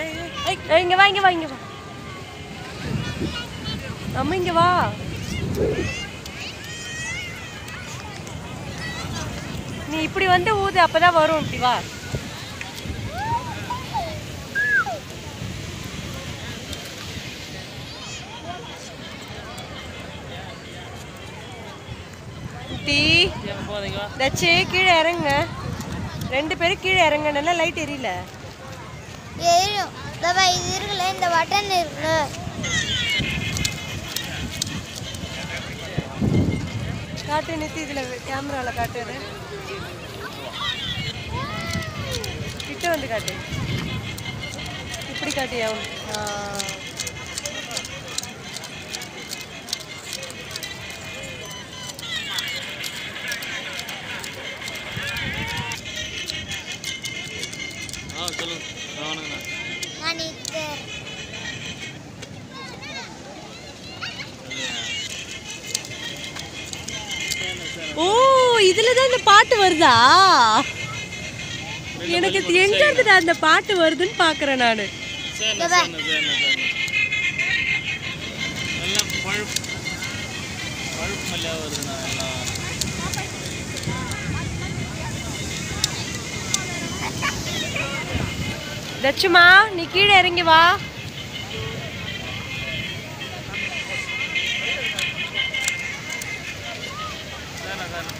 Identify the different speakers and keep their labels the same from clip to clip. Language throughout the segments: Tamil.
Speaker 1: ஏய், இங்க வா இங்க வா இங்க வா அம்மா இங்க வா நீ இப்படி வந்து ஊது அப்பதான் வரும் இப்படி வா டீ தச்சு கீழே இறங்குங்க ரெண்டு பேரும் கீழே இறங்க நல்லா லைட் எரியல
Speaker 2: ஏறும் இதோ இது இருக்குல்ல இந்த பட்டன் இருக்குல்ல
Speaker 1: காட்டு நிறுத்தி இதுல கேமரால காட்டு அது கிட்ட வந்து காட்டு இப்படி காட்டியா ஆ.
Speaker 3: ஆ சொல்லுங்க வணக்கண்ணா
Speaker 2: நான் இது
Speaker 1: ஓ இதுல தான் இந்த பாட்டு வருதா எனக்கு இது எங்க இருந்துடா அந்த பாட்டு வருதுன்னு பாக்குறேன் நானு
Speaker 3: சரிண்ணா சரிண்ணா சரிண்ணா சரிண்ணா எல்லாம் பழுப்பு பழுப்பு மல்லியாக வருதுண்ணா எல்லாம்
Speaker 1: தச்சுமா நீ கீழே இறங்கி வா
Speaker 3: சரிண்ணா சரிண்ணா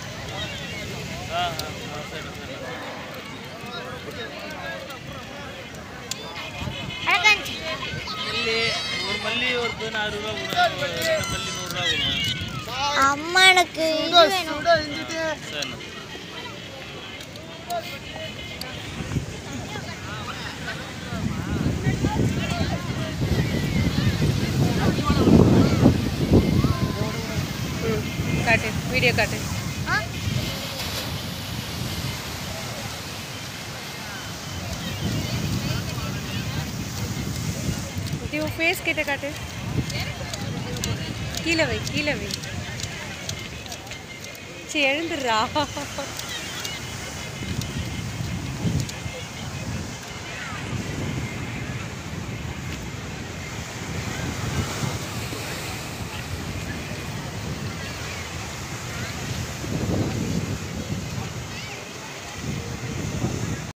Speaker 3: ஆ ஆ ஆ சரிண்ணா சரிண்ணா
Speaker 2: அழகாச்சு
Speaker 3: மல்லி ஒரு மல்லி ஒரு பதினாறு ரூபா கொடுங்க ரெண்டு மல்லி நூறுரூவா கொடுங்க
Speaker 2: அம்மா எனக்கு இது வேணும்
Speaker 3: சரிண்ணா
Speaker 1: ம், காட்டு வீடியோ காட்டு
Speaker 2: ஆ?
Speaker 1: இது உன் ஃபேஸ் கிட்ட காட்டு கீழே வை கீழே வை சரி எழுந்துடுறா